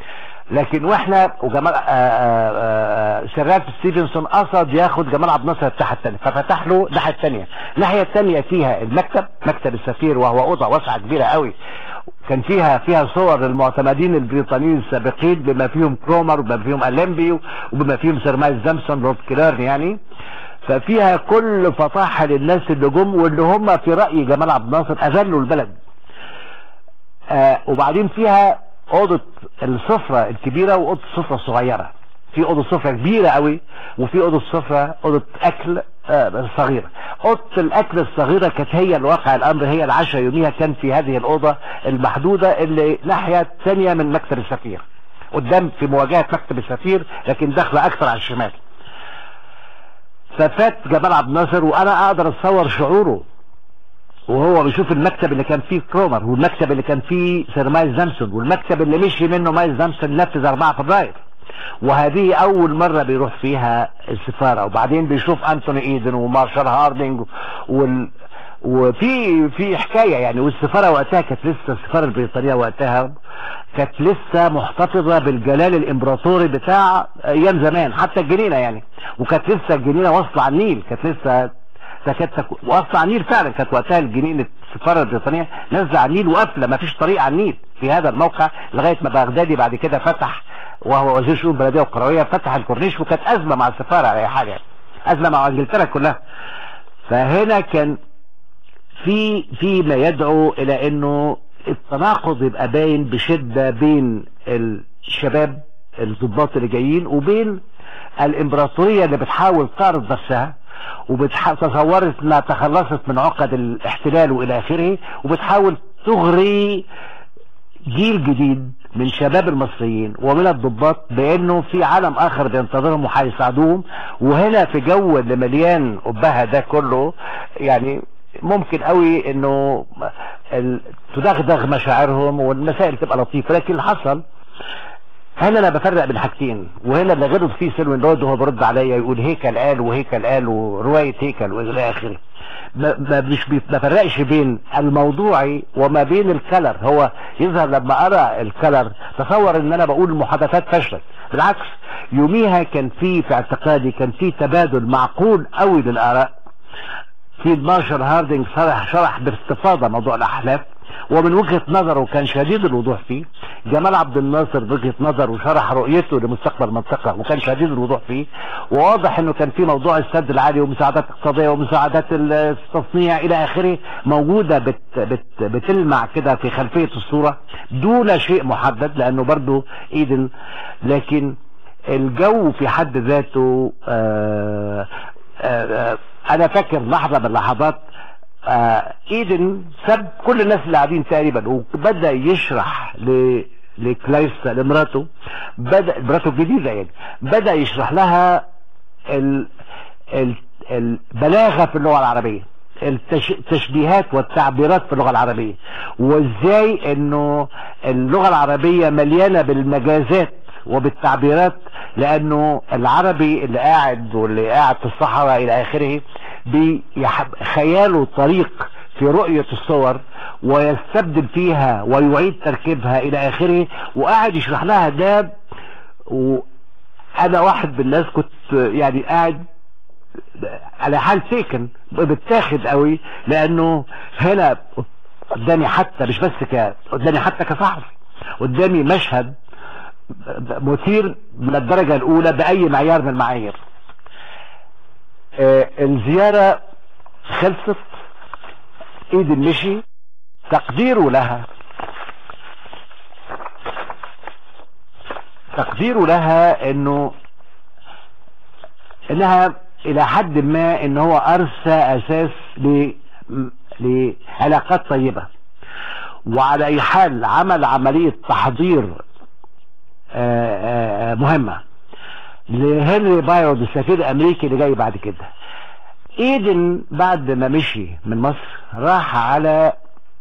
لكن واحنا وجمال آه، آه، آه، سيرات ستيفنسون قصد ياخد جمال عبد الناصر الناحيه الثانيه ففتح له الناحيه الثانيه الناحيه الثانيه فيها المكتب مكتب السفير وهو اوضه واسعه كبيره قوي كان فيها فيها صور للمعتمدين البريطانيين السابقين بما فيهم كرومر وبما فيهم ألمبي وبما فيهم سير مايلز زامسون لورد كلارن يعني ففيها كل فطاحة للناس اللي جم واللي هم في رأي جمال عبد الناصر أذلوا البلد آه وبعدين فيها أوضة السفرة الكبيرة وأوضة السفرة الصغيرة في أوضة سفرة كبيرة قوي وفي أوضة سفرة أوضة أكل آه صغيرة أوضة الأكل الصغيرة كانت هي الواقع الأمر هي العشاء يوميها كان في هذه الأوضة المحدودة اللي ناحية ثانية من مكتب السفير قدام في مواجهة مكتب السفير لكن داخلة أكثر على الشمال ففات جمال عبد الناصر وأنا أقدر أتصور شعوره وهو بيشوف المكتب اللي كان فيه كرومر والمكتب اللي كان فيه سير مايلز زامسون والمكتب اللي مشي منه مايلز زامسون نفذ 4 فبراير وهذه اول مرة بيروح فيها السفارة وبعدين بيشوف انتوني ايدن ومارشال هاردنج وال وفي في حكايه يعني والسفاره وقتها كانت لسه السفاره البريطانيه وقتها كانت لسه محتفظه بالجلال الامبراطوري بتاع ايام زمان حتى الجنينه يعني وكانت لسه الجنينه واصله على النيل كانت لسه تكاد تكون واصله على النيل فعلا كانت وقتها الجنينه السفاره البريطانيه نازله على النيل وقافله ما فيش طريق على النيل في هذا الموقع لغايه ما بغدادي بعد كده فتح وهو وزير شؤون البلديه والقرويه فتح الكورنيش وكانت ازمه مع السفاره على اي حاجه يعني. ازمه مع انجلترا كلها فهنا كان في في ما يدعو الى انه التناقض يبقى باين بشده بين الشباب الضباط اللي جايين وبين الامبراطوريه اللي بتحاول تعرض نفسها وتصورت انها تخلصت من عقد الاحتلال والى اخره وبتحاول تغري جيل جديد من شباب المصريين ومن الضباط بانه في عالم اخر بينتظرهم وهيساعدوهم وهنا في جو اللي مليان قبها ده كله يعني ممكن قوي انه تدغدغ مشاعرهم والمسائل تبقى لطيفه لكن اللي حصل هنا انا بفرق بين حاجتين وهنا اللي غلط فيه سيلوين رود وهو برد عليا يقول هيكل قال وهيكل قال وروايه هيكل والى اخره ما مش بفرقش بين الموضوعي وما بين الكلر هو يظهر لما ارى الكلر تصور ان انا بقول المحادثات فشلت بالعكس يوميها كان في في اعتقادي كان في تبادل معقول قوي للاراء في مارشال هاردنج شرح شرح باستفاضه موضوع الاحلاف ومن وجهة نظره كان شديد الوضوح فيه جمال عبد الناصر بوجهة نظره شرح رؤيته لمستقبل المنطقة وكان شديد الوضوح فيه وواضح انه كان في موضوع السد العالي ومساعدات اقتصادية ومساعدات التصنيع الى اخره موجودة بت بت بتلمع كده في خلفية الصورة دون شيء محدد لانه برضو ايدن لكن الجو في حد ذاته آآ آآ انا فاكر لحظة من اللحظات آه ايدن ساب كل الناس اللي قاعدين تقريبا وبدا يشرح ل لكلايستا لمراته بدا مراته الجديده يعني بدا يشرح لها ال... ال... البلاغه في اللغه العربيه التشبيهات والتعبيرات في اللغه العربيه وازاي انه اللغه العربيه مليانه بالمجازات وبالتعبيرات لانه العربي اللي قاعد واللي قاعد في الصحراء الى اخره بخياله طريق في رؤية الصور ويستبدل فيها ويعيد تركيبها الى اخره وقاعد يشرح لها ده وانا واحد من الناس كنت يعني قاعد على حال سيكن بتاخد قوي لانه هنا قدامي حتى مش بس ك قدامي حتى كصحفي قدامي مشهد مثير من الدرجة الاولى باي معيار من المعايير آه الزيارة خلصت ايد المشي تقديره لها تقديره لها انه انها الى حد ما ان هو ارسى اساس ل لعلاقات طيبة وعلى اي حال عمل عملية تحضير آآ آآ مهمة لهنري بايرود السفير الامريكي اللي جاي بعد كده ايدن بعد ما مشي من مصر راح على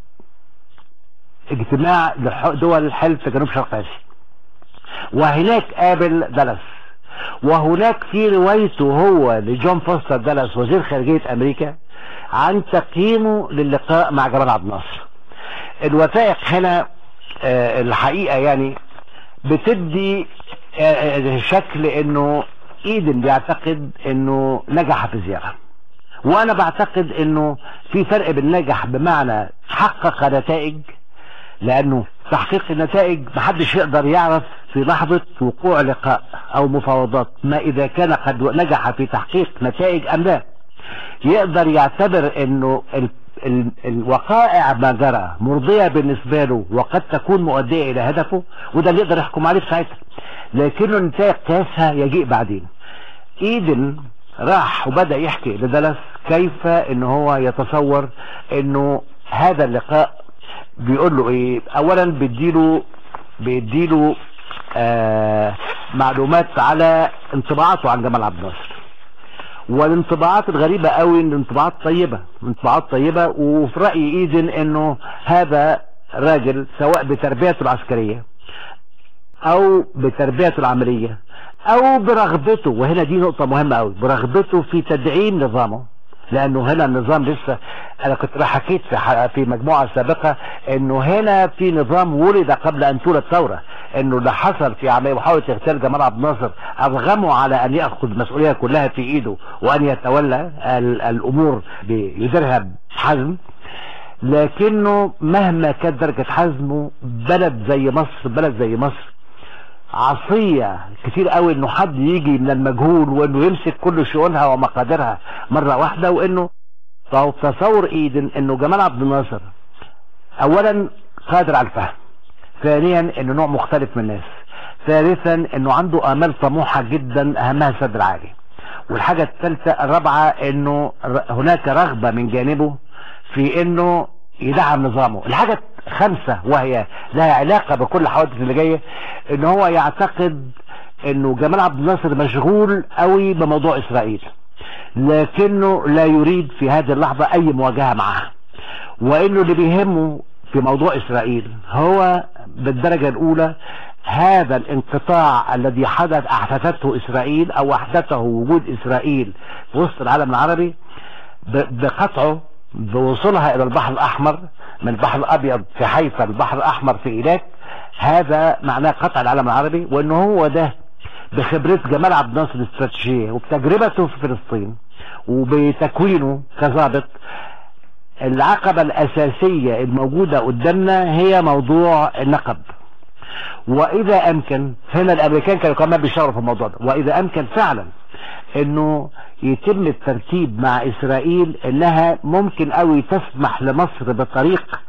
اجتماع دول الحلف في جنوب شرق اسيا وهناك قابل دالاس وهناك في روايته هو لجون فوستر دالاس وزير خارجية امريكا عن تقييمه للقاء مع جمال عبد الناصر الوثائق هنا آه الحقيقة يعني بتدي آه، آه، شكل انه ايدن بيعتقد انه نجح في الزيارة وانا بعتقد انه في فرق بين نجح بمعنى حقق نتائج لانه تحقيق النتائج محدش يقدر يعرف في لحظة وقوع لقاء او مفاوضات ما اذا كان قد نجح في تحقيق نتائج ام لا يقدر يعتبر انه ال ال الوقائع ما جرى مرضية بالنسبة له وقد تكون مؤدية الى هدفه وده اللي يقدر يحكم عليه في ساعتها لكنه نتائج قياسها يجيء بعدين ايدن راح وبدأ يحكي لدلس كيف ان هو يتصور انه هذا اللقاء بيقول له ايه اولا بيديله بيديله آه معلومات على انطباعاته عن جمال عبد الناصر والانطباعات الغريبة قوي ان انطباعات طيبة انطباعات طيبة وفي رأيي ايدن انه هذا راجل سواء بتربيته العسكرية او بتربيته العملية او برغبته وهنا دي نقطة مهمة قوي برغبته في تدعيم نظامه لانه هنا النظام لسه انا كنت حكيت في في مجموعة سابقة انه هنا في نظام ولد قبل ان تولد ثورة انه اللي حصل في عملية محاولة اغتيال جمال عبد الناصر ارغمه على ان ياخذ المسؤولية كلها في ايده وان يتولى الامور بيديرها بحزم لكنه مهما كانت درجة حزمه بلد زي مصر بلد زي مصر عصية كتير قوي انه حد يجي من المجهول وانه يمسك كل شؤونها ومقاديرها مرة واحدة وانه فهو تصور ايدن انه جمال عبد الناصر اولا قادر على الفهم ثانيا انه نوع مختلف من الناس ثالثا انه عنده امال طموحة جدا اهمها السد العالي والحاجة الثالثة الرابعة انه هناك رغبة من جانبه في انه يدعم نظامه الحاجة خمسة وهي لها علاقة بكل الحوادث اللي جاية ان هو يعتقد انه جمال عبد الناصر مشغول قوي بموضوع اسرائيل لكنه لا يريد في هذه اللحظة اي مواجهة معها وانه اللي بيهمه في موضوع اسرائيل هو بالدرجة الاولى هذا الانقطاع الذي حدث احدثته اسرائيل او احدثه وجود اسرائيل في وسط العالم العربي بقطعه بوصولها الى البحر الاحمر من البحر الابيض في حيفا البحر الاحمر في ايلاك هذا معناه قطع العالم العربي وانه هو ده بخبرة جمال عبد الناصر الاستراتيجية وبتجربته في فلسطين وبتكوينه كظابط العقبة الاساسية الموجودة قدامنا هي موضوع النقب واذا امكن هنا الامريكان كانوا كمان بيشاركوا في الموضوع ده واذا امكن فعلا انه يتم الترتيب مع اسرائيل انها ممكن قوي تسمح لمصر بطريق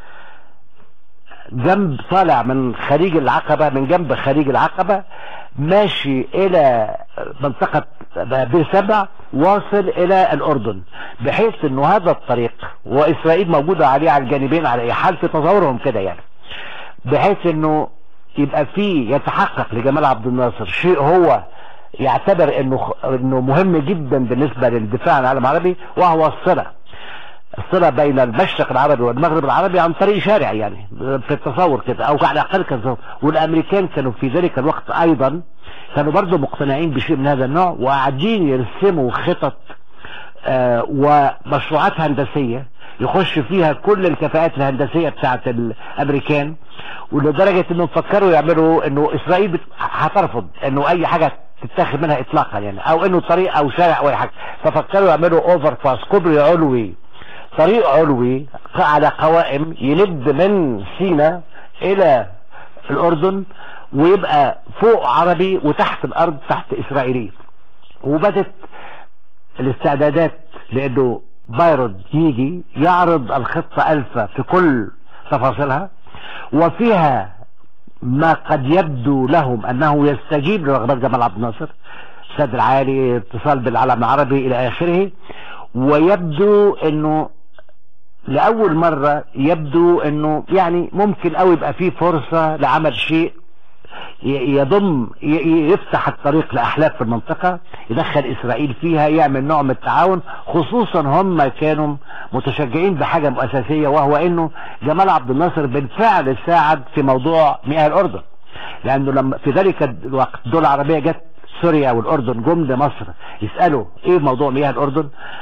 جنب طالع من خليج العقبة من جنب خليج العقبة ماشي الى منطقة بير سبع واصل الى الاردن بحيث انه هذا الطريق واسرائيل موجودة عليه على الجانبين على اي حال في تصورهم كده يعني بحيث انه يبقى فيه يتحقق لجمال عبد الناصر شيء هو يعتبر انه انه مهم جدا بالنسبة للدفاع عن العالم العربي وهو الصلة الصلة بين المشرق العربي والمغرب العربي عن طريق شارع يعني في التصور كده او على الاقل كان والامريكان كانوا في ذلك الوقت ايضا كانوا برضه مقتنعين بشيء من هذا النوع وقاعدين يرسموا خطط آه ومشروعات هندسية يخش فيها كل الكفاءات الهندسية بتاعت الامريكان ولدرجة انهم فكروا يعملوا انه اسرائيل هترفض انه اي حاجة تتاخد منها اطلاقا يعني او انه طريق او شارع او اي حاجة ففكروا يعملوا اوفر باس كوبري علوي طريق علوي على قوائم يمد من سينا الى الاردن ويبقى فوق عربي وتحت الارض تحت اسرائيلي وبدت الاستعدادات لانه بايرود يجي يعرض الخطة الفا في كل تفاصيلها وفيها ما قد يبدو لهم انه يستجيب لرغبات جمال عبد الناصر السد العالي اتصال بالعالم العربي الى اخره ويبدو انه لاول مرة يبدو انه يعني ممكن او يبقى فيه فرصة لعمل شيء يضم يفتح الطريق لأحلاف في المنطقة يدخل إسرائيل فيها يعمل نوع من التعاون خصوصا هم كانوا متشجعين بحاجة أساسية وهو أنه جمال عبد الناصر بالفعل ساعد في موضوع مياه الأردن لأنه لما في ذلك الوقت الدول العربية جت سوريا والأردن جم لمصر يسألوا إيه موضوع مياه الأردن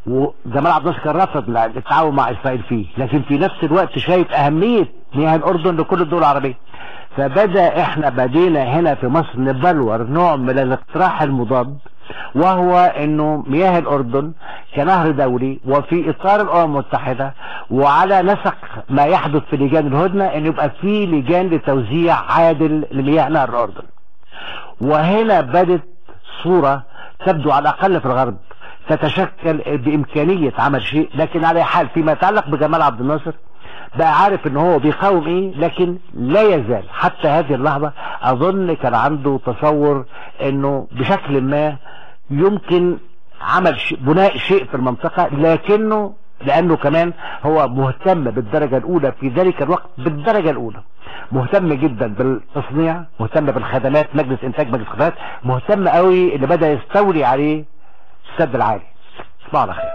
وجمال عبد الناصر كان رفض التعاون مع اسرائيل فيه لكن في نفس الوقت شايف اهميه مياه الاردن لكل الدول العربيه فبدا احنا بدينا هنا في مصر نبلور نوع من الاقتراح المضاد وهو انه مياه الاردن كنهر دولي وفي اطار الامم المتحده وعلى نسق ما يحدث في لجان الهدنه ان يبقى في لجان لتوزيع عادل لمياه نهر الاردن وهنا بدت صوره تبدو على الاقل في الغرب تتشكل بامكانيه عمل شيء لكن على حال فيما يتعلق بجمال عبد الناصر بقى عارف ان هو بيقاوم ايه لكن لا يزال حتى هذه اللحظة اظن كان عنده تصور انه بشكل ما يمكن عمل شيء بناء شيء في المنطقة لكنه لانه كمان هو مهتم بالدرجة الاولى في ذلك الوقت بالدرجة الاولى مهتم جدا بالتصنيع مهتم بالخدمات مجلس انتاج مجلس خدمات مهتم قوي اللي بدأ يستولي عليه السد العالي تصبح على خير